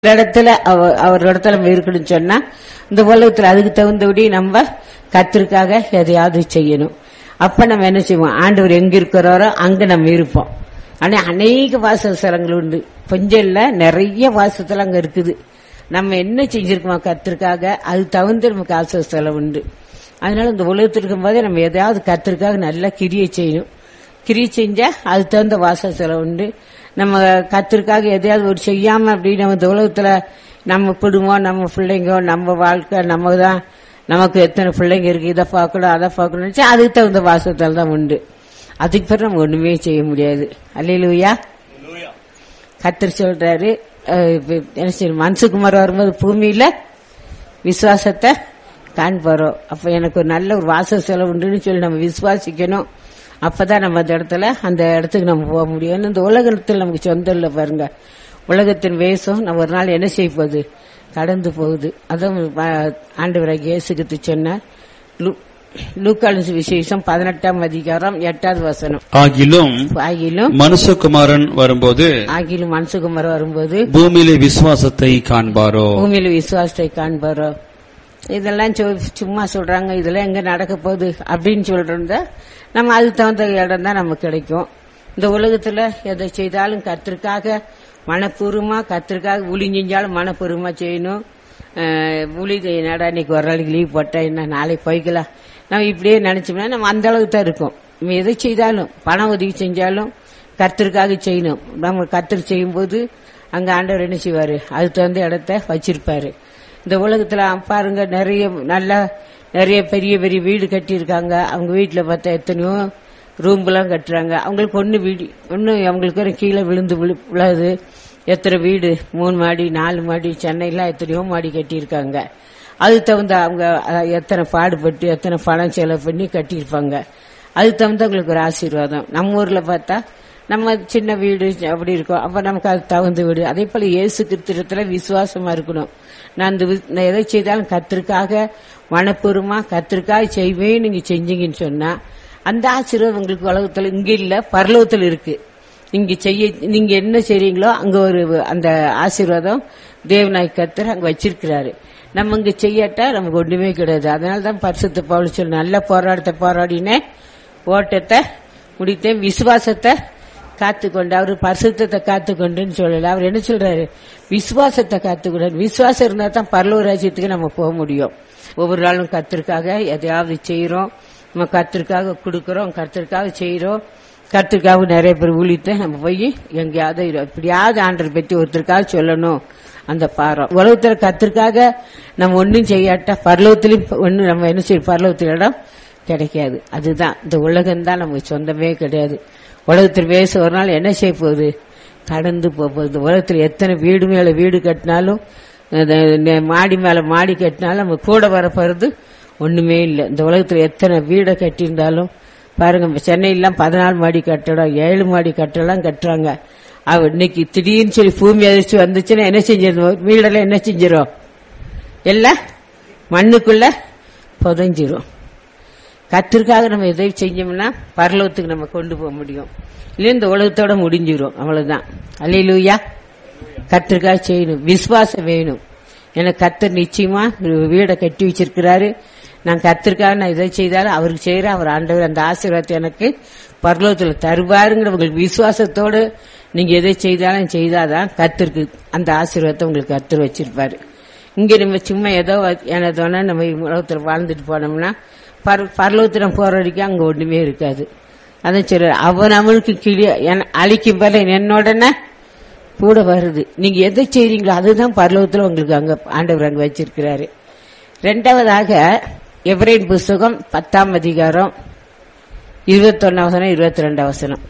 இடத்துல அவ- அவர் இடத்துல நம்ம இருக்கணும்னு சொன்னா இந்த உலகத்துல அதுக்கு தகுந்தபடி நம்ம கத்திற்காக எதையாவது செய்யணும் அப்ப நம்ம என்ன செய்வோம் ஆண்டவர் எங்க இருக்கிறாரோ அங்க நம்ம இருப்போம் ஆனா அநேக வாசஸ்தலங்கள் உண்டு கொஞ்சம் இல்ல நிறைய வாசஸ்தலம் அங்க இருக்குது நம்ம என்ன செஞ்சிருக்கோம் கத்திற்காக அது தகுந்த நமக்கு வாசஸ்தலம் உண்டு அதனால இந்த உலகத்தில் இருக்கும்போதே நம்ம எதையாவது கத்திற்காக நல்லா கிரியை செய்யணும் கிரி செஞ்சா அது தகுந்த வாசஸ்தலம் உண்டு நம்ம கத்திற்காக எதையாவது ஒரு செய்யாம அப்படி நம்ம இந்த உலகத்துல நம்ம குடும்பம் நம்ம பிள்ளைங்க நம்ம வாழ்க்கை நம்ம தான் நமக்கு எத்தனை பிள்ளைங்க இருக்கு இதை பார்க்கணும் அதை பார்க்கணும் நினைச்சா அதுக்கு தகுந்த வாசத்தில் தான் உண்டு அதுக்கு பிறகு நம்ம ஒண்ணுமே செய்ய முடியாது அல்லையிலுயா கத்தர் சொல்றாரு அஹ், இப்ப என்ன செய்யணும் மனசுக்குமார் வரும்போது பூமியில விசுவாசத்தை காண்பாரோ அப்ப எனக்கு ஒரு நல்ல ஒரு வாச செலவு உண்டுன்னு சொல்லி நம்ம விசுவாசிக்கணும் அப்பதான் நம்ம அந்த இடத்துல அந்த இடத்துக்கு நம்ம போக முடியும் ஏன்னா இந்த உலகத்தில் நமக்கு சொந்தம் இல்லை பாருங்க உலகத்தின் வேஷம் நம்ம ஒரு நாள் என்ன செய்ய போகுது கடந்து போகுது அதான் வ- ஆண்டவராக இயேசுக்கு சொன்ன லூக்காலு விசேஷம் பதினெட்டாம் அதிகாரம் எட்டாவது வசனம் ஆகிலும் ஆகிலும் மனுஷகுமாரன் வரும்போது ஆகிலும் மனசுகுமார் வரும்போது பூமியிலே விசுவாசத்தை காண்பாரோ பூமியில விசுவாசத்தை காண்பாரோ இதெல்லாம் சொ- சும்மா சொல்றாங்க இதெல்லாம் எங்க நடக்க போகுது அப்படின்னு சொல்றத நம்ம அதுக்கு தகுந்த இடம் தான் நமக்கு கிடைக்கும் இந்த உலகத்துல எதை செய்தாலும் கத்திற்காக மனப்பூர்வமா கத்திற்காக ஊழி செஞ்சாலும் மனப்பூர்வமா செய்யணும் அஹ், ஊழி நடா இன்னைக்கு ஒரு நாளைக்கு லீவ் போட்டா என்ன நாளைக்கு போய்க்கலாம் நம்ம இப்படியே நினைச்சோம்னா நம்ம அந்த அளவுக்கு தான் இருக்கோம் நம்ம எதை செய்தாலும் பணம் உதவி செஞ்சாலும் கர்த்தருக்காக செய்யணும் நம்ம கர்த்தர் செய்யும்போது அங்க ஆண்டவர் என்ன செய்வாரு அது தகுந்த இடத்த வச்சிருப்பாரு இந்த உலகத்துல பாருங்க நிறைய நல்ல நிறைய பெரிய பெரிய வீடு கட்டியிருக்காங்க அவங்க வீட்டுல பார்த்தா எத்தனையோ ரூம்லாம் கட்டுறாங்க அவங்களுக்கு ஒண்ணு வீடு ஒண்ணு அவங்களுக்கு ஒரு கீழே விழுந்து விழு- விழாது எத்தனை வீடு மூணு மாடி நாலு மாடி சென்னைலாம் எத்தனையோ மாடி கட்டியிருக்காங்க அது தகுந்த அவங்க அஹ், எத்தனை பாடுபட்டு எத்தனை பணம் செலவு பண்ணி கட்டியிருப்பாங்க அது தகுந்த அவங்களுக்கு ஒரு ஆசீர்வாதம் நம்ம ஊர்ல பார்த்தா நம்ம சின்ன வீடு அப்படி இருக்கும் அப்ப நமக்கு அது தகுந்த வீடு அதே போல இயேசு கிறிஸ்துவத்துல விசுவாசமா இருக்கணும் நான் இந்த வி- நான் எதை செய்தாலும் கத்திற்காக மனப்பூர்வமா கத்திற்காக செய்வேன் நீங்க செஞ்சீங்கன்னு சொன்னா அந்த ஆசீர்வாதம் உங்களுக்கு உலகத்துல இங்க இல்ல பரலோகத்துல இருக்கு நீங்க செய்ய நீங்க என்ன செய்றீங்களோ அங்க ஒரு அந்த ஆசீர்வாதம் தேவநாய் கத்தர் அங்க வச்சிருக்கிறாரு நம்ம இங்க செய்யாட்டா நமக்கு ஒண்ணுமே கிடையாது அதனாலதான் பரிசுத்த பவுல் சொல்லு நல்ல போராட்டத்தை போராடினேன் ஓட்டத்தை முடித்தேன் விசுவாசத்தை காத்துக்கொண்டு அவர் பரிசுத்தத்தை காத்துக்கொண்டுன்னு சொல்லல அவர் என்ன சொல்றாரு விசுவாசத்தை காத்துக்கொண்டு விசுவாசம் இருந்தா தான் பரலூர் ராஜ்யத்துக்கு நம்ம போக முடியும் ஒவ்வொரு நாளும் கத்திற்காக எதையாவது செய்யறோம் நம்ம கத்திற்காக கொடுக்கறோம் கத்திற்காக செய்யறோம் கத்திற்காக நிறைய பேர் ஊழித்து நம்ம போய் எங்கேயாவது இரு- எப்படியாவது ஆண்டர் பற்றி ஒருத்தருக்காக சொல்லணும் அந்த பாரம் உலகத்துல கத்திற்காக நம்ம ஒன்னும் செய்யாட்டா பரலோகத்திலும் ஒன்னும் நம்ம என்ன செய்யும் பரலோகத்தில் இடம் கிடைக்காது அதுதான் இந்த உலகம் தான் நமக்கு சொந்தமே கிடையாது உலகத்தில் பேச ஒரு நாள் என்ன செய்ய போகுது கடந்து போக போகுது இந்த உலகத்தில் எத்தனை வீடு மேல வீடு கட்டினாலும் அது நெ- மாடி மேல மாடி கட்டினாலும் நம்ம கூட வர போறது ஒண்ணுமே இல்லை இந்த உலகத்தில் எத்தனை வீடை கட்டியிருந்தாலும் பாருங்க இப்ப சென்னையெல்லாம் பதினாலு மாடி கட்டடம் ஏழு மாடி கட்டடம் கட்டுறாங்க அவ இன்னைக்கு திடீர்னு சொல்லி பூமி அதிர்ச்சி வந்துச்சுன்னா என்ன செஞ்சிருந்தோம் வீடெல்லாம் என்ன செஞ்சிரும் எல்லாம் மண்ணுக்குள்ள புதைஞ்சிரும் கத்திற்காக நம்ம எதை செஞ்சோம்னா பரலோகத்துக்கு நம்ம கொண்டு போக முடியும் இல்லையா இந்த உலகத்தோட முடிஞ்சிரும் அவ்வளவுதான் அல்லையிலூயா கத்திற்காக செய்யணும் விசுவாசம் வேணும் எனக்கு கத்தர் நிச்சயமா ஒரு வீடை கட்டி வச்சிருக்கிறாரு நான் கத்திற்காக நான் இதை செய்தாலும் அவருக்கு செய்யற அவர் ஆண்டவர் அந்த ஆசீர்வாதத்தை எனக்கு பரலோகத்துல தருவாருங்கிற உங்களுக்கு விசுவாசத்தோடு நீங்க எதை செய்தாலும் செய்தாதான் கத்திற்கு அந்த ஆசீர்வாதத்தை உங்களுக்கு கத்தர் வச்சிருப்பாரு இங்க நம்ம சும்மா ஏதோ எனதோனா நம்ம உலகத்துல வாழ்ந்துட்டு போனோம்னா பர பரலோகத்துல போற வரைக்கும் அங்க ஒண்ணுமே இருக்காது அதான் சரி அவன் அவனுக்கு கிளி என- அழிக்கும் போல என்னோடனே கூட வருது நீங்க எதை செய்றீங்களோ அதுதான் பரலோகத்துல உங்களுக்கு அங்க ஆண்டவர் அங்க வச்சிருக்கிறாரு ரெண்டாவதாக எவரேன் புஸ்தகம் பத்தாம் அதிகாரம் இருபத்தொன்னாம் வசனம் இருபத்தி ரெண்டாம் வசனம்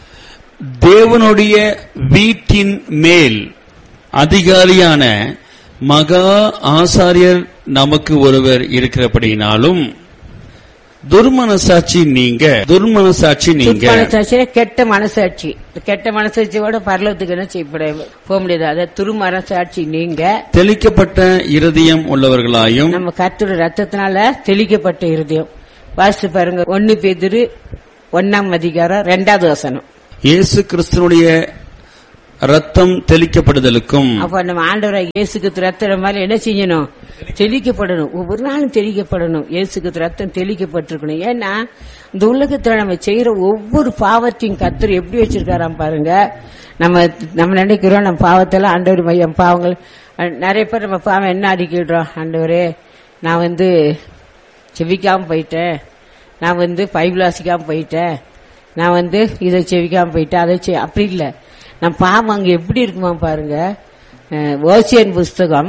தேவனுடைய வீட்டின் மேல் அதிகாரியான மகா ஆசாரியர் நமக்கு ஒருவர் இருக்கிறபடினாலும் துர்மனசாட்சி நீங்க துர்மனசாட்சி நீங்க மனசாட்சி கெட்ட மனசாட்சி இந்த கெட்ட மனசாட்சியோட பரலோகத்துக்கு என்ன செய்யப்பட போக முடியாது அதை துரு மனசாட்சி நீங்க தெளிக்கப்பட்ட இருதயம் உள்ளவர்களாயும் நம்ம கர்த்தருடைய ரத்தத்தினால தெளிக்கப்பட்ட இருதயம் வாசித்து பாருங்க ஒன்னு பேதிரு ஒன்னாம் அதிகாரம் ரெண்டாவது வசனம் இயேசு கிறிஸ்துனுடைய ரத்தம் தெளிக்கப்படுதலுக்கும் அப்ப நம்ம ஆண்டவராக இயேசுக்கு ரத்தம் மாதிரி என்ன செய்யணும் தெளிக்கப்படணும் ஒவ்வொரு நாளும் தெளிக்கப்படணும் இயேசுக்கு ரத்தம் தெளிக்கப்பட்டிருக்கணும் ஏன்னா இந்த உலகத்துல நம்ம செய்யற ஒவ்வொரு பாவத்தையும் கத்தர் எப்படி வச்சிருக்காராம் பாருங்க நம்ம நம்ம நினைக்கிறோம் நம்ம பாவத்தெல்லாம் ஆண்டவர் மையம் பாவங்கள் அஹ், நிறைய பேர் நம்ம பாவம் என்ன அடிக்கிடுறோம் ஆண்டவரே நான் வந்து செவிக்காம போயிட்டேன் நான் வந்து பைபிள் வாசிக்காம போயிட்டேன் நான் வந்து இதை செவிக்காம போயிட்டேன் அதை செய் அப்படி இல்லை நம்ம பாவம் அங்க எப்படி இருக்குமா பாருங்க அஹ், ஓசியன் புஸ்தகம்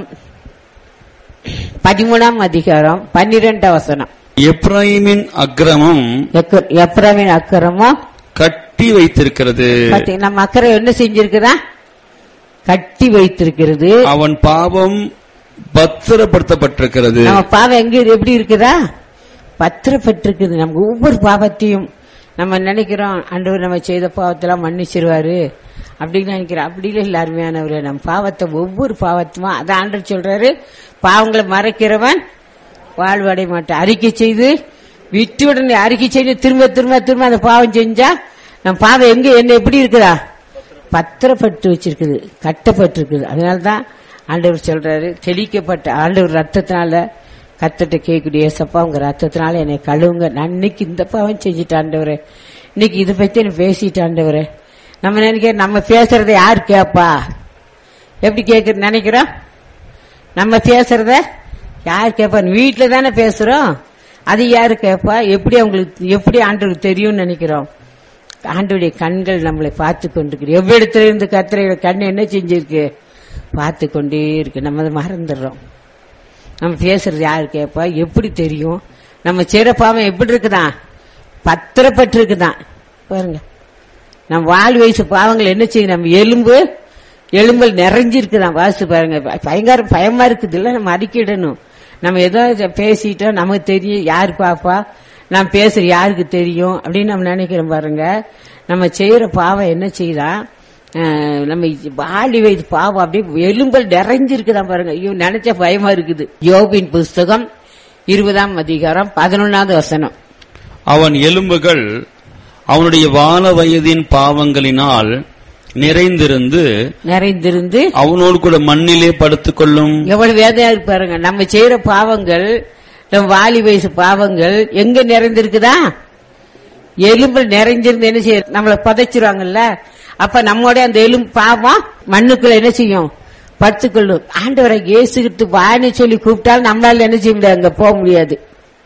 பதிமூணாம் அதிகாரம் பன்னிரெண்டாம் வசனம் எப்ராயிமின் அக்கிரமம் எக்க- எப்ராமின் அக்கரமோ கட்டி வைத்திருக்கிறது பாத்தீங்க, நம்ம அக்கறை என்ன செஞ்சிருக்குதா கட்டி வைத்திருக்கிறது அவன் பாவம் பத்திரப்படுத்தப்பட்டிருக்கிறது நம்ம பாவம் எங்க இது எப்படி இருக்குதா பத்திரப்பட்டிருக்குது நமக்கு ஒவ்வொரு பாவத்தையும் நம்ம நினைக்கிறோம் ஆண்டவர் நம்ம செய்த பாவத்தெல்லாம் மன்னிச்சிருவாரு அப்படின்னு நினைக்கிறோம் அப்படி இல்லை இல்ல அருமையானவரே நம்ம பாவத்தை ஒவ்வொரு பாவத்துமா அதான் ஆண்டவர் சொல்றாரு பாவங்களை மறைக்கிறவன் வாழ்வடைய மாட்டான் அறிக்கை செய்து விட்டு உடனே அறிக்கை செய்து திரும்ப திரும்ப திரும்ப அந்த பாவம் செஞ்சா நம்ம பாவம் எங்க என்ன எப்படி இருக்குதா பத்திரப்பட்டு வச்சிருக்குது கட்டப்பட்டிருக்குது அதனாலதான் ஆண்டவர் சொல்றாரு தெளிக்கப்பட்ட ஆண்டவர் ரத்தத்தினால கத்தட்ட கேட்கக்கூடிய ஏசப்பா உங்க ரத்தத்தினால என்னை கழுவுங்க நான் இன்னைக்கு இந்த பாவம் செஞ்சுட்டு ஆண்டவரே இன்னைக்கு இதை பத்தி நான் பேசிட்டு ஆண்டவரே நம்ம நினைக்கிற நம்ம பேசுறத யார் கேப்பா எப்படி கேட்க நினைக்கிறோம் நம்ம பேசுறத யார் கேட்பா வீட்டுல தானே பேசுறோம் அது யாரு கேட்பா எப்படி அவங்களுக்கு எப்படி ஆண்டவருக்கு தெரியும்னு நினைக்கிறோம் ஆண்டவருடைய கண்கள் நம்மளை பார்த்து கொண்டிருக்கு எவ்விடத்துல இருந்து கத்திரையோட கண் என்ன செஞ்சிருக்கு பார்த்து கொண்டே இருக்கு நம்ம அதை மறந்துடுறோம் நம்ம பேசுறது யாரு கேட்பா எப்படி தெரியும் நம்ம செய்யற பாவம் எப்படி இருக்குதான் பத்திரப்பட்டு இருக்குதான் பாருங்க நம்ம வாழ் வயசு பாவங்கள் என்ன செய்யும் நம்ம எலும்பு எலும்பல் நிறைஞ்சிருக்குதான் வாசித்து பாருங்க ப- பயங்கர பயமா இருக்குது இல்ல நம்ம அறிக்கிடணும் நம்ம ஏதோ இத பேசிட்டோம் நமக்கு தெரியும் யார் பாப்பா நான் பேசுற யாருக்கு தெரியும் அப்படின்னு நம்ம நினைக்கிறோம் பாருங்க நம்ம செய்யற பாவம் என்ன செய்தா அஹ், நம்ம வாலி வயது பாவம் அப்படியே எலும்பல் நிறைஞ்சிருக்குதான் பாருங்க ஐயோ நினைச்ச பயமா இருக்குது யோபின் புஸ்தகம் இருபதாம் அதிகாரம் பதினொன்னாவது வசனம் அவன் எலும்புகள் அவனுடைய வால வயதின் பாவங்களினால் நிறைந்திருந்து நிறைந்திருந்து அவனோடு கூட மண்ணிலே படுத்துக்கொள்ளும் எவ்வளவு வேதனையா இருக்கு பாருங்க நம்ம செய்யற பாவங்கள் நம்ம வாலி வயசு பாவங்கள் எங்க நிறைந்திருக்குதா எலும்பு நிறைஞ்சிருந்து என்ன செய்ய நம்மள புதைச்சிருவாங்கல்ல அப்ப நம்மோட அந்த எலும்பு பாவம் மண்ணுக்குள்ள என்ன செய்யும் படுத்துக்கொள்ளும் ஆண்டவரை இயேசுகிட்டு வான்னு சொல்லி கூப்பிட்டாலும் நம்மளால என்ன செய்ய முடியாது அங்க போக முடியாது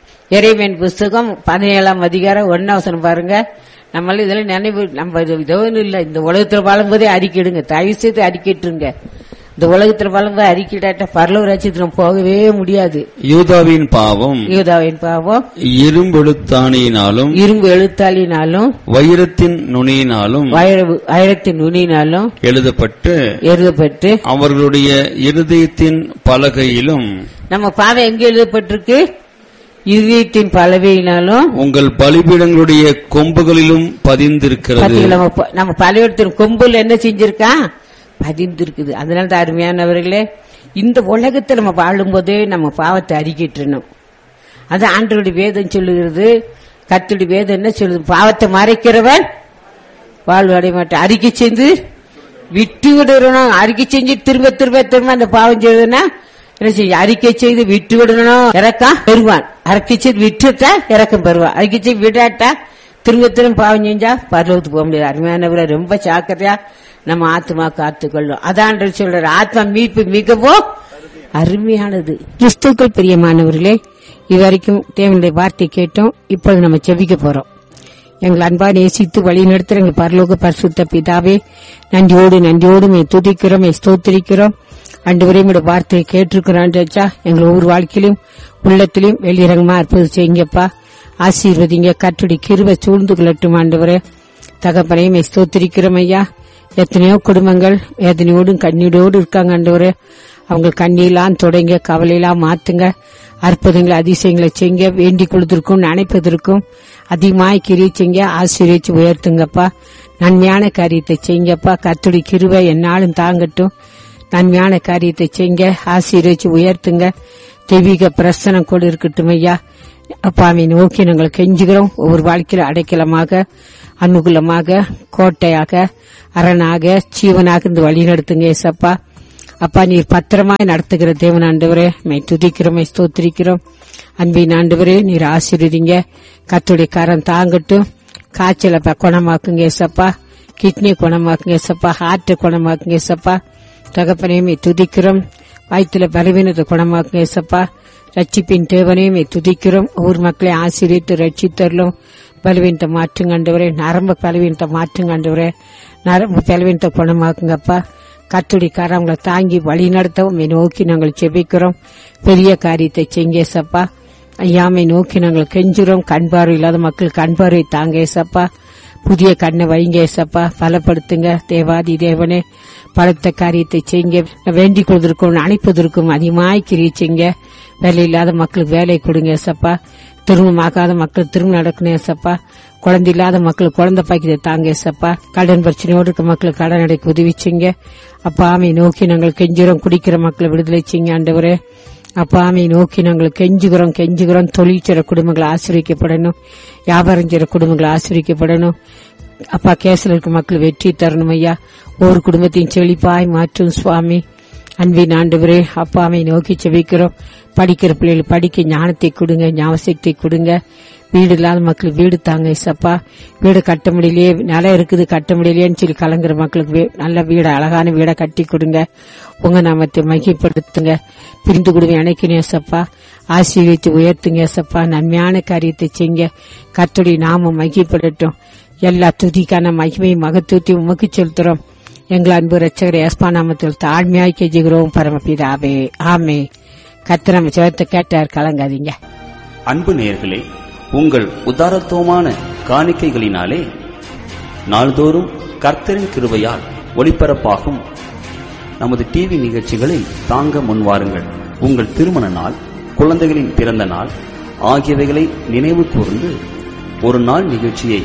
இறைவன் புஸ்தகம் பதினேழாம் அதிகாரம் ஒன்னாவசனம் பாருங்க நம்மள இதெல்லாம் நினைவு நம்ம இது இதுவும் இல்ல இந்த உலகத்துல வாழும்போதே அறிக்கிடுங்க தயவு செய்து அறிக்கிட்டுருங்க இந்த உலகத்துல வாழும்போது அறிக்கிடாட்ட பரலவ ராஜ்யத்துல நம்ம போகவே முடியாது யூதாவின் பாவம் யூதாவின் பாவம் இரும்பெழுத்தாணியினாலும் இரும்பு எழுத்தாளினாலும் வைரத்தின் நுனியினாலும் வயர- வைரத்தின் நுனியினாலும் எழுதப்பட்டு எழுதப்பட்டு அவர்களுடைய இருதயத்தின் பலகையிலும் நம்ம பாவம் எங்க எழுதப்பட்டிருக்கு இதயத்தின் பலவையினாலும் உங்கள் பலிபீடங்களுடைய கொம்புகளிலும் பதிந்திருக்கிறது பாத்தீங்களா, நம்ம ப- நம்ம பலவீனத்தின் கொம்புல என்ன செஞ்சிருக்கா பதிந்திருக்குது அதனால தான் அருமையானவர்களே இந்த உலகத்துல நம்ம வாழும்போதே நம்ம பாவத்தை அறிக்கிட்டுணும் அது ஆண்டவருடைய வேதம் சொல்லுகிறது கத்துடைய வேதம் என்ன சொல்லுது பாவத்தை மறைக்கிறவன் வாழ்வு அடைய மாட்டான் அறிக்கை செஞ்சு விட்டு விடணும் அறிக்கை செஞ்சு திரும்ப திரும்ப திரும்ப அந்த பாவம் செய்யுதுன்னா என்ன செய்ய அறிக்கை செய்து விட்டு விடணும் இறக்கம் பெறுவான் அறிக்கை செய்து விட்டுட்டா இறக்கம் பெறுவான் அறிக்கை செய்து விடாட்டா திரும்ப திரும்ப பாவம் செஞ்சா பரலோகத்துக்கு போக முடியாது அருமையானவரை ரொம்ப ஜாக்கிரதையா நம்ம ஆத்மா காத்துக்கொள்ளும் அதான் சொல்ற ஆத்மா மீட்பு மிகவும் அருமையானது கிறிஸ்துக்கள் பிரியமானவர்களே இதுவரைக்கும் தேவனுடைய வார்த்தை கேட்டோம் இப்பொழுது நம்ம செவிக்க போறோம் எங்கள் அன்பா நேசித்து வழி நடத்துற எங்கள் பரலோக பரிசுத்த பிதாவே நன்றியோடு நன்றியோடு மே துதிக்கிறோம் மே ஸ்தோத்திரிக்கிறோம் அண்டு வரையும் வார்த்தையை கேட்டிருக்கிறோம் ராஜா எங்கள் ஒவ்வொரு வாழ்க்கையிலும் உள்ளத்திலும் வெளியிறங்கமா அற்புதம் செய்யுங்கப்பா ஆசீர்வதிங்க கட்டுடி கிருப சூழ்ந்து கொள்ளட்டும் ஆண்டவரே தகப்பனையும் மே ஸ்தோத்திரிக்கிறோம் ஐயா எத்தனையோ குடும்பங்கள் வேதனையோடும் கண்ணீரோடு இருக்காங்க ஆண்டவரே அவங்க கண்ணீலாம் தொடங்க கவலையெல்லாம் மாத்துங்க அற்புதங்களை அதிசயங்களை செய்ங்க வேண்டிக் கொள்வதற்கும் நினைப்பதற்கும் அதிகமாய் கிரியை செய்ங்க ஆசீர்வச்சு உயர்த்துங்கப்பா நன்மையான காரியத்தை செய்யுங்கப்பா கத்துடி கிருவை என்னாலும் தாங்கட்டும் நன்மையான காரியத்தை செய்ங்க ஆசீர்வச்சு உயர்த்துங்க தெய்வீக பிரசனம் கூட இருக்கட்டும் ஐயா அப்பாவை நோக்கி நாங்கள் கெஞ்சுகிறோம் ஒவ்வொரு வாழ்க்கையில அடைக்கலமாக அனுகூலமாக கோட்டையாக அரணாக ஜீவனாக இருந்து வழி நடத்துங்க ஏசப்பா அப்பா நீர் பத்திரமாய் நடத்துகிற தேவன் ஆண்டவரே மை துதிக்கிறோம் மை ஸ்தோத்திரிக்கிறோம் அன்பின் ஆண்டவரே நீர் ஆசீர்வதிங்க கத்துடைய கரம் தாங்கட்டும் காய்ச்சலை ப- குணமாக்குங்க ஏசப்பா கிட்னி குணமாக்குங்க ஏசப்பா ஹார்ட் குணமாக்குங்க ஏசப்பா தகப்பனையுமே துதிக்கிறோம் வயிற்றுல பலவீனத்தை குணமாக்குங்க ஏசப்பா ரட்சிப்பின் தேவனையுமே துதிக்கிறோம் ஊர் மக்களை ஆசீர்வித்து ரட்சித்தரலும் பலவீனத்தை மாற்றுங்க ஆண்டவரே நரம்பு பலவீனத்தை மாற்றுங்க ஆண்டவரே நரம்பு பலவீனத்தை குணமாக்குங்கப்பா கத்துடி அவங்களை தாங்கி வழி நடத்தவும் நோக்கி நாங்கள் செபிக்கிறோம் பெரிய காரியத்தை செஞ்ச சப்பா ஐயாமை நோக்கி நாங்கள் கெஞ்சுறோம் கண் பார்வை இல்லாத மக்கள் கண் பார்வை தாங்க ஏசப்பா புதிய கண்ணை வைங்க ஏசப்பா பலப்படுத்துங்க தேவாதி தேவனே பலத்த காரியத்தை செய்ங்க வேண்டிக் கொள்வதற்கும் அணைப்பதற்கும் அதிகமாய் கிரியை செய்ங்க வேலை இல்லாத மக்களுக்கு வேலை கொடுங்க ஏசப்பா திருமணமாகாத மக்கள் திருமணம் நடக்கணும் ஏசப்பா குழந்தை இல்லாத மக்கள் குழந்தை பாக்கியத்தை தாங்க ஏசப்பா கடன் பிரச்சனையோடு இருக்க மக்களுக்கு கடன் அடைக்க உதவி செய்ங்க அப்பா ஆமை நோக்கி நாங்கள் கெஞ்சுறோம் குடிக்கிற மக்களை விடுதலை செய்யுங்க ஆண்டவரே அப்பா ஆமை நோக்கி நாங்கள் கெஞ்சுகிறோம் கெஞ்சுகிறோம் தொழில் செய்ற குடும்பங்கள் ஆசிரியக்கப்படணும் வியாபாரம் செய்ற குடும்பங்கள் ஆசிரியக்கப்படணும் அப்பா கேஸ்ல இருக்க மக்கள் வெற்றி தரணும் ஐயா ஒவ்வொரு குடும்பத்தையும் செழிப்பாய் மாற்றும் சுவாமி அன்பின் ஆண்டவரே அப்பாவை நோக்கி செபிக்கிறோம் படிக்கிற பிள்ளைகள் படிக்க ஞானத்தை கொடுங்க ஞாபகத்தை கொடுங்க வீடு இல்லாத மக்களுக்கு வீடு தாங்க இசப்பா வீடு கட்ட முடியலையே நிலம் இருக்குது கட்ட முடியலையேன்னு சொல்லி கலங்குற மக்களுக்கு வீ- நல்ல வீடு அழகான வீடை கட்டி கொடுங்க உங்க நாமத்தை மகிப்படுத்துங்க பிரிந்து கொடுங்க இணைக்கணும் ஏசப்பா ஆசீர்வித்து உயர்த்துங்க ஏசப்பா நன்மையான காரியத்தை செய்யுங்க கர்த்தருடைய நாமம் மகிப்படட்டும் எல்லா துதிக்கான மகிமை மகத்துவத்தை உமக்கு செலுத்துறோம் எங்கள் அன்பு ரட்சகர் ஏஸ்பா நாமத்தில் தாழ்மையாய் கெஞ்சுகிறோம் பரமபிதாவே ஆமே கத்திரம் சேர்த்து கேட்டார் கலங்காதீங்க அன்பு நேயர்களே உங்கள் உதாரத்துவமான காணிக்கைகளினாலே நாள்தோறும் கர்த்தரின் கிருபையால் ஒளிபரப்பாகும் நமது டிவி நிகழ்ச்சிகளை தாங்க முன்வாருங்கள் உங்கள் திருமண நாள் குழந்தைகளின் பிறந்த நாள் ஆகியவைகளை நினைவு கூர்ந்து ஒரு நாள் நிகழ்ச்சியை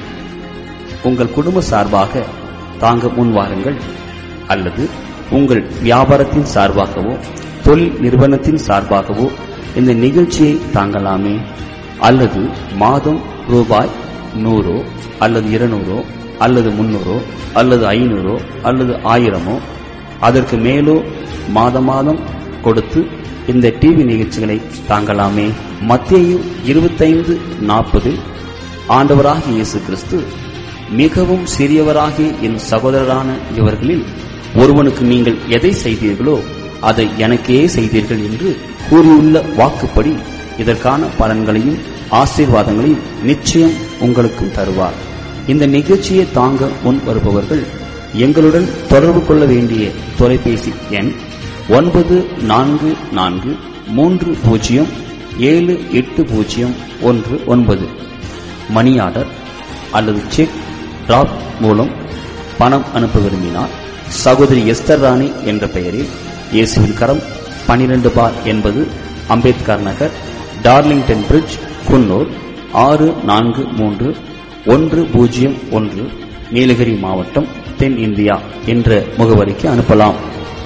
உங்கள் குடும்ப சார்பாக தாங்க முன்வாருங்கள் அல்லது உங்கள் வியாபாரத்தின் சார்பாகவோ தொழில் நிறுவனத்தின் சார்பாகவோ இந்த நிகழ்ச்சியை தாங்கலாமே அல்லது மாதம் ரூபாய் நூறோ அல்லது இருநூறோ அல்லது முன்னூறோ அல்லது ஐநூறோ அல்லது ஆயிரமோ அதற்கு மேலோ மாத மாதம் கொடுத்து இந்த டிவி நிகழ்ச்சிகளை தாங்கலாமே மத்தேயு இருபத்தைந்து நாற்பதில் ஆண்டவராகிய இயேசு கிறிஸ்து மிகவும் சிறியவராகிய என் சகோதரரான இவர்களில் ஒருவனுக்கு நீங்கள் எதை செய்தீர்களோ அதை எனக்கே செய்தீர்கள் என்று கூறியுள்ள வாக்குப்படி இதற்கான பலன்களையும் ஆசீர்வாதங்களையும் நிச்சயம் உங்களுக்கும் தருவார் இந்த நிகழ்ச்சியை தாங்க முன் வருபவர்கள் எங்களுடன் தொடர்பு கொள்ள வேண்டிய தொலைபேசி எண் ஒன்பது நான்கு நான்கு மூன்று பூஜ்ஜியம் ஏழு எட்டு பூஜ்ஜியம் ஒன்று ஒன்பது மணி ஆர்டர் அல்லது செக் டிராப் மூலம் பணம் அனுப்ப விரும்பினார் சகோதரி எஸ்தர் ராணி என்ற பெயரில் இயேசுவின் கரம் 12 பார் என்பது அம்பேத்கர் நகர் டார்லிங்டன் பிரிட்ஜ் குன்னூர் ஆறு நான்கு மூன்று ஒன்று பூஜ்ஜியம் ஒன்று நீலகிரி மாவட்டம் தென் இந்தியா என்ற முகவரிக்கு அனுப்பலாம்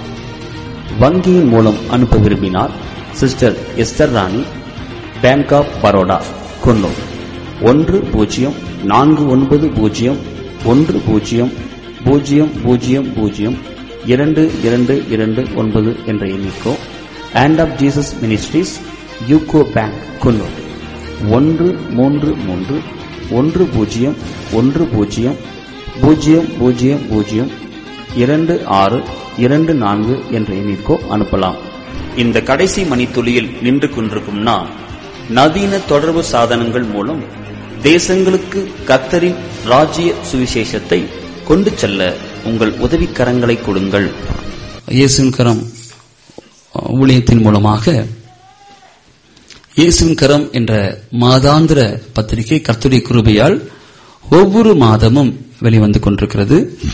வங்கியின் மூலம் அனுப்ப விரும்பினால் sister Esther Rani bank of Baroda Coonoor ஒன்று பூஜ்ஜியம் நான்கு ஒன்பது பூஜ்ஜியம் ஒன்று பூஜ்ஜியம் பூஜ்ஜியம் பூஜ்ஜியம் பூஜ்ஜியம் இரண்டு இரண்டு இரண்டு ஒன்பது என்ற எண்ணிக்கோ and of Jesus ministries UCO bank Coonoor ஒன்று மூன்று மூன்று ஒன்று பூஜ்ஜியம் ஒன்று பூஜ்ஜியம் பூஜ்ஜியம் பூஜ்ஜியம் பூஜ்ஜியம் இரண்டு ஆறு இரண்டு நான்கு என்ற எண்ணிற்கோ அனுப்பலாம் இந்த கடைசி மணித்துளியில் நின்று கொண்டிருக்கும் நான் நவீன தொடர்பு சாதனங்கள் மூலம் தேசங்களுக்கு கத்தரின் ராஜ்ய சுவிசேஷத்தை கொண்டு செல்ல உங்கள் உதவிக்கரங்களை கொடுங்கள் இயேசுவின் கரம் ஊழியத்தின் மூலமாக இயேசுவின் கரம் என்ற மாதாந்திர பத்திரிகை கர்த்தருடைய கிருபையால் ஒவ்வொரு மாதமும் வெளிவந்து கொண்டிருக்கிறது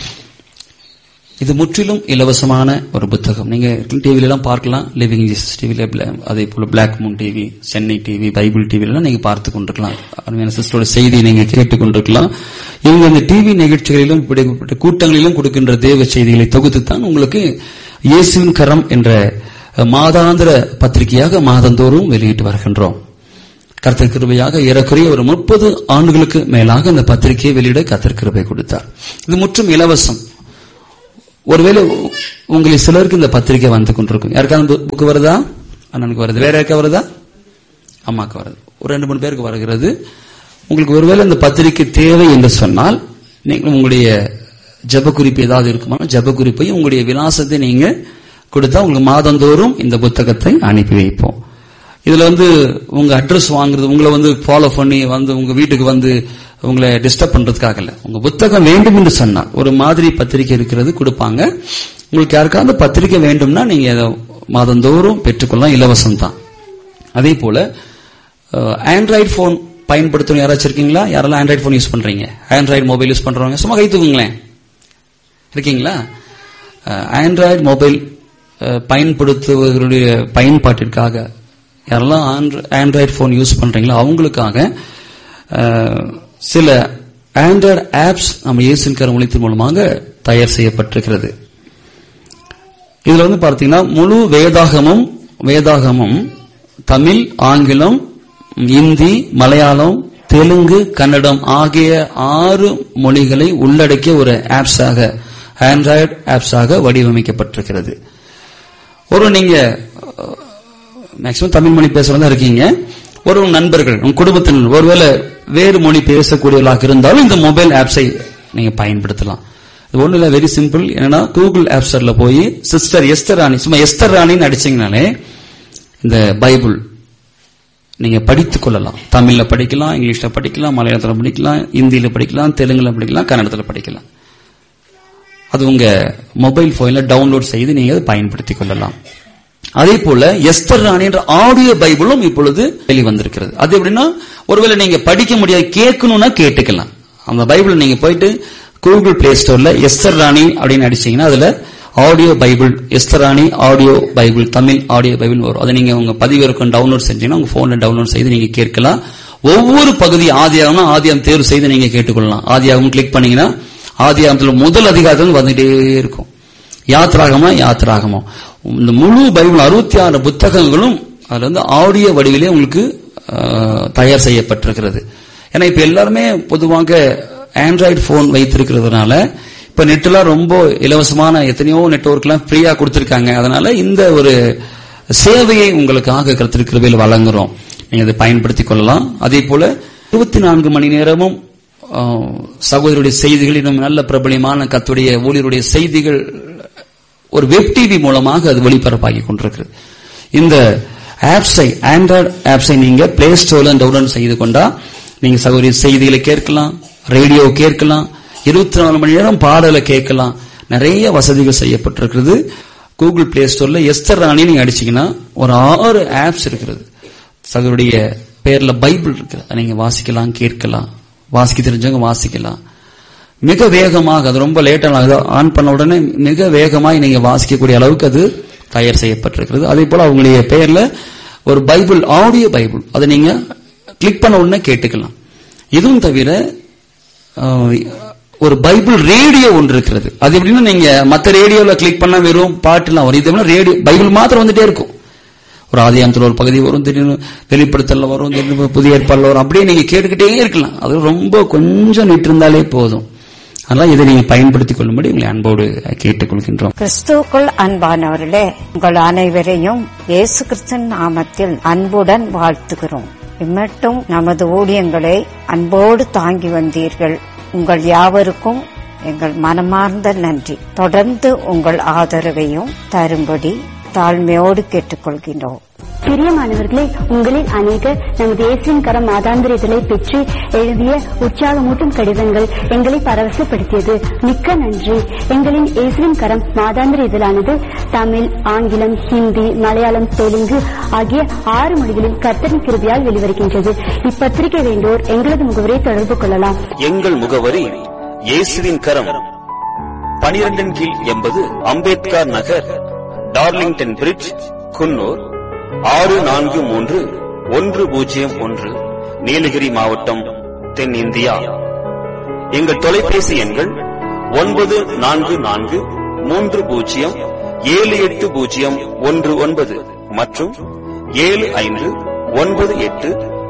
இது முற்றிலும் இலவசமான ஒரு புத்தகம் நீங்க டிவில எல்லாம் பார்க்கலாம் லிவிங் ஜீசஸ் டிவில அதே போல black moon TV Chennai TV Bible TV எல்லாம் நீங்க பார்த்து கொண்டிருக்கலாம் அருமையான சிஸ்டரோட செய்தியை நீங்க கேட்டுக் கொண்டிருக்கலாம் இவங்க இந்த டிவி நிகழ்ச்சிகளிலும் இப்படிப்பட்ட கூட்டங்களிலும் கொடுக்கின்ற தேவ செய்திகளை தொகுத்து தான் உங்களுக்கு இயேசுவின் கரம் என்ற மாதாந்திர பத்திரிகையாக மாதந்தோறும் வெளியிட்டு வருகின்றோம் கர்த்தர் கிருபையாக ஏறக்குறைய ஒரு முப்பது ஆண்டுகளுக்கு மேலாக அந்த பத்திரிகையை வெளியிட கர்த்தர் கிருபை கொடுத்தார் இது முற்றும் இலவசம் ஒருவேளை உ- உங்களில் சிலருக்கு இந்த பத்திரிகை வந்து கொண்டிருக்கும் யாருக்காவது புக்கு வருதா அண்ணனுக்கு வருது வேற யாருக்கா வருதா அம்மாக்கு வருது ஒரு ரெண்டு மூணு பேருக்கு வருகிறது உங்களுக்கு ஒருவேளை இந்த பத்திரிகை தேவை என்று சொன்னால் நீங்கள் உங்களுடைய ஜெப குறிப்பு ஏதாவது இருக்குமா ஜெப குறிப்பையும் உங்களுடைய விலாசத்தை நீங்க கொடுத்தா உங்களுக்கு மாதந்தோறும் இந்த புத்தகத்தை அனுப்பி வைப்போம் இதுல வந்து உங்க அட்ரஸ் வாங்குறது உங்களை வந்து ஃபாலோ பண்ணி வந்து உங்க வீட்டுக்கு வந்து உங்களை டிஸ்டர்ப் பண்றதுக்காக இல்ல உங்க புத்தகம் வேண்டும் என்று சொன்னால் ஒரு மாதிரி பத்திரிகை இருக்கிறது கொடுப்பாங்க உங்களுக்கு யாருக்காவது பத்திரிகை வேண்டும்னா நீங்க அதை மாதந்தோறும் பெற்றுக்கொள்ளலாம் இலவசம் தான் அதே போல ஆண்ட்ராய்டு போன் பயன்படுத்தணும் யாராச்சும் இருக்கீங்களா யாரெல்லாம் ஆண்ட்ராய்டு போன் யூஸ் பண்றீங்க ஆண்ட்ராய்டு மொபைல் யூஸ் பண்றவங்க சும்மா கை தூக்குங்களேன் இருக்கீங்களா ஆண்ட்ராய்டு மொபைல் பயன்படுத்துவர்களுடைய பயன்பாட்டிற்காக யாரெல்லாம் ஆண்ட்ராய்டு போன் யூஸ் பண்றீங்களோ அவங்களுக்காக அஹ், சில ஆண்ட்ராய்டு ஆப்ஸ் நம்ம இயேசுவின் கருமொழித்தின் மூலமாக தயார் செய்யப்பட்டிருக்கிறது இதுல வந்து பார்த்தீங்கன்னா முழு வேதாகமும் வேதாகமும் தமிழ் ஆங்கிலம் இந்தி மலையாளம் தெலுங்கு கன்னடம் ஆகிய ஆறு மொழிகளை உள்ளடக்கிய ஒரு ஆப்ஸாக ஆண்ட்ராய்டு ஆப்ஸாக வடிவமைக்கப்பட்டிருக்கிறது ஒரு நீங்க மேக்சிமம் தமிழ் மொழி பேசுறதா இருக்கீங்க ஒரு உங்க நண்பர்கள் உங்க குடும்பத்தினர் ஒருவேளை வேறு மொழி பேசக்கூடியவர்களாக இருந்தாலும் இந்த மொபைல் ஆப்ஸை நீங்க பயன்படுத்தலாம் இது ஒண்ணு இல்ல வெரி சிம்பிள் என்னன்னா கூகுள் ஆப் ஸ்டோர்ல போய் சிஸ்டர் எஸ்தர் ராணி சும்மா எஸ்தர் ராணின்னு அடிச்சீங்கனாலே இந்த பைபிள் நீங்க படித்துக் கொள்ளலாம் தமிழ்ல படிக்கலாம் இங்கிலீஷ்ல படிக்கலாம் மலையாளத்துல படிக்கலாம் இந்தியில படிக்கலாம் தெலுங்குல படிக்கலாம் கன்னடத்துல படிக்கலாம் அது உங்க மொபைல் போன்ல டவுன்லோட் செய்து நீங்க அதை பயன்படுத்திக் கொள்ளலாம் அதே போல எஸ்தர் ராணி என்ற ஆடியோ பைபிளும் இப்பொழுது வெளிவந்திருக்கிறது அது எப்படின்னா ஒருவேளை நீங்க படிக்க முடியாது கேட்கணும்னா கேட்டுக்கலாம் அந்த பைபிள் நீங்க போயிட்டு கூகுள் பிளே ஸ்டோர்ல எஸ்தர் ராணி அப்படின்னு அடிச்சீங்கன்னா அதுல audio Bible Esther Rani audio Bible Tamil audio Bible வரும் அதை நீங்க உங்க பதிவிறக்கம் டவுன்லோட் செஞ்சீங்கன்னா உங்க போன்ல டவுன்லோட் செய்து நீங்க கேட்கலாம் ஒவ்வொரு பகுதி ஆதியாகம்னா ஆதியாகம் தேர்வு செய்து நீங்க கேட்டுக்கொள்ளலாம் ஆதியாகம் கிளிக் பண்ணீங்கன்னா ஆதியாகத்துல முதல் அதிகாரத்தில் வந்துட்டே இருக்கும் யாத்ராகமா யாத்ராகமா இந்த முழு பைபிள் அறுபத்தி ஆறு புத்தகங்களும் அதுல வந்து ஆடியோ வடிவிலே உங்களுக்கு ஆஹ், தயார் செய்யப்பட்டிருக்கிறது ஏன்னா இப்ப எல்லாருமே பொதுவாக ஆண்ட்ராய்டு போன் வைத்திருக்கிறதுனால இப்ப நெட்லாம் ரொம்ப இலவசமான எத்தனையோ நெட்வொர்க்லாம் ஃப்ரீயா கொடுத்திருக்காங்க அதனால இந்த ஒரு சேவையை உங்களுக்காக கருத்திருக்கிறவையில் வழங்குறோம் நீங்க அதை பயன்படுத்திக் கொள்ளலாம் அதே போல இருபத்தி நான்கு மணி நேரமும் ஆஹ், சகோதரருடைய செய்திகள் இன்னும் நல்ல பிரபலியமான கத்துடைய ஊழியருடைய செய்திகள் ஒரு வெப் டிவி மூலமாக அது ஒளிபரப்பாகி கொண்டிருக்கிறது இந்த ஆப்ஸை ஆண்ட்ராய்டு ஆப்ஸை நீங்க பிளே ஸ்டோர்ல டவுன்லோட் செய்து கொண்டா நீங்க சகோதரி செய்திகளை கேட்கலாம் ரேடியோ கேட்கலாம் இருபத்தி நாலு மணி நேரம் பாடலை கேட்கலாம் நிறைய வசதிகள் செய்யப்பட்டிருக்கிறது கூகுள் பிளே ஸ்டோர்ல எஸ்தர் ராணி நீங்க அடிச்சீங்கன்னா ஒரு ஆறு ஆப்ஸ் இருக்கிறது சகோதரிய பேர்ல பைபிள் இருக்கு அதை நீங்க வாசிக்கலாம் கேட்கலாம் வாசிக்க தெரிஞ்சவங்க வாசிக்கலாம் மிக வேகமாக அது ரொம்ப லேட்டாக ஆன் பண்ண உடனே மிக வேகமாக நீங்க வாசிக்கக்கூடிய அளவுக்கு அது தயார் செய்யப்பட்டிருக்கிறது அதே போல அவங்களுடைய பெயர்ல ஒரு பைபிள் ஆடியோ பைபிள் அதை நீங்க கிளிக் பண்ண உடனே கேட்டுக்கலாம் இதுவும் தவிர அஹ், ஒரு பைபிள் ரேடியோ ஒன்று இருக்கிறது அது எப்படின்னா நீங்க மத்த ரேடியோல கிளிக் பண்ணா வெறும் பாட்டுலாம் வரும் இது ரேடியோ பைபிள் மாத்திரம் வந்துட்டே இருக்கும் ஒரு ஆதியாமத்தில் ஒரு பகுதி வரும் திடீர்னு வெளிப்படுத்தல வரும் திடீர்னு புதிய ஏற்பாடுல வரும் அப்படியே நீங்க கேட்டுக்கிட்டே இருக்கலாம் அது ரொம்ப கொஞ்சம் நிட்டு இருந்தாலே போதும் அதனால இதை நீங்க பயன்படுத்திக் கொள்ளும்படி உங்களை அன்போடு கேட்டுக்கொள்கின்றோம் கிறிஸ்துவுக்குள் அன்பானவர்களே உங்கள் அனைவரையும் இயேசு கிறிஸ்தன் நாமத்தில் அன்புடன் வாழ்த்துகிறோம் இம்மட்டும் நமது ஊழியங்களை அன்போடு தாங்கி வந்தீர்கள் உங்கள் யாவருக்கும் எங்கள் மனமார்ந்த நன்றி தொடர்ந்து உங்கள் ஆதரவையும் தரும்படி தாழ்மையோடு கேட்டுக்கொள்கின்றோம் பிரியமானவர்களே உங்களில் அநேகர் நமது இயேசுவின் கரம் மாதாந்திர இதழை பெற்று எழுதிய உற்சாகமூட்டும் கடிதங்கள் எங்களை பரவசப்படுத்தியது மிக்க நன்றி எங்களின் இயேசுவின் கரம் மாதாந்திர இதழானது தமிழ் ஆங்கிலம் ஹிந்தி மலையாளம் தெலுங்கு ஆகிய ஆறு மொழிகளில் கர்த்தரின் கிருபியால் வெளிவருகின்றது இப்பத்திரிகை வேண்டோர் எங்களது முகவரை தொடர்பு கொள்ளலாம் எங்கள் முகவரி இயேசுவின் கரம் பனிரெண்டின் கீழ் எண்பது அம்பேத்கர் நகர் டார்லிங்டன் பிரிட்ஜ் குன்னூர் ஆறு நான்கு மூன்று ஒன்று பூஜ்ஜியம் ஒன்று நீலகிரி மாவட்டம் தென்னிந்தியா எங்கள் தொலைபேசி எண்கள் ஒன்பது நான்கு நான்கு மூன்று பூஜ்ஜியம் ஏழு எட்டு பூஜ்ஜியம் ஒன்று ஒன்பது மற்றும் ஏழு ஐந்து ஒன்பது எட்டு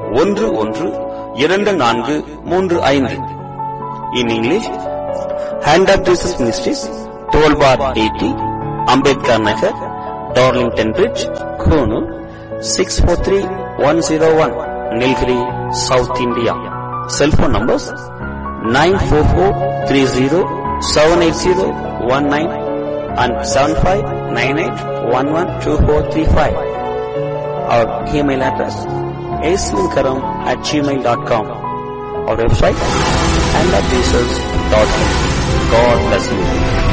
ஒன்று ஒன்று இரண்டு நான்கு மூன்று ஐந்து in English hand of Jesus ministries twelve bar eighty Ambedkar Nagar Darlington bridge Coonoor six four three one zero one Nilgiri south India cellphone numbers nine four four three zero seven eight zero one nine and seven five nine eight one one two four three five our email address ஏசுவின்கரம் at Gmail dot com our website and at Jesus.in. God bless you.